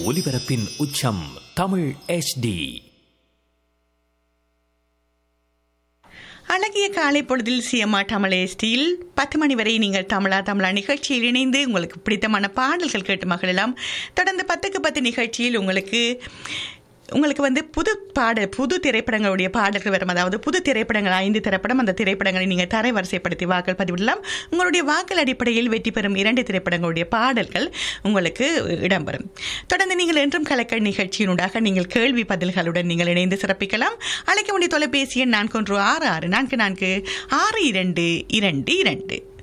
ஒலிபரப்பின் உச்சம் தமிழ் HD அழகிய காலை பொழுதில் சிஎம்ஆ தமிழ் எஸ்டியில் பத்து மணி வரை நீங்கள் தமிழா தமிழா நிகழ்ச்சியில் இணைந்து உங்களுக்கு பிடித்தமான பாடல்கள் கேட்டு மகிழலாம் தொடர்ந்து பத்துக்கு பத்து நிகழ்ச்சியில் உங்களுக்கு உங்களுக்கு வந்து புது பாட புது திரைப்படங்களுடைய பாடல்கள் வரும் அதாவது புது திரைப்படங்கள் ஐந்து திரைப்படம் அந்த திரைப்படங்களை நீங்கள் தரைவரிசைப்படுத்தி வாக்கள் பதிவிடலாம் உங்களுடைய வாக்கள் அடிப்படையில் வெற்றி பெறும் இரண்டு திரைப்படங்களுடைய பாடல்கள் உங்களுக்கு இடம்பெறும் தொடர்ந்து நீங்கள் என்றும் கலக்கல் நிகழ்ச்சியினூடாக நீங்கள் கேள்வி பதில்களுடன் நீங்கள் இணைந்து சிறப்பிக்கலாம் அழைக்க வேண்டிய தொலைபேசி எண் நான்கு ஒன்று ஆறு ஆறு நான்கு நான்கு ஆறு இரண்டு இரண்டு இரண்டு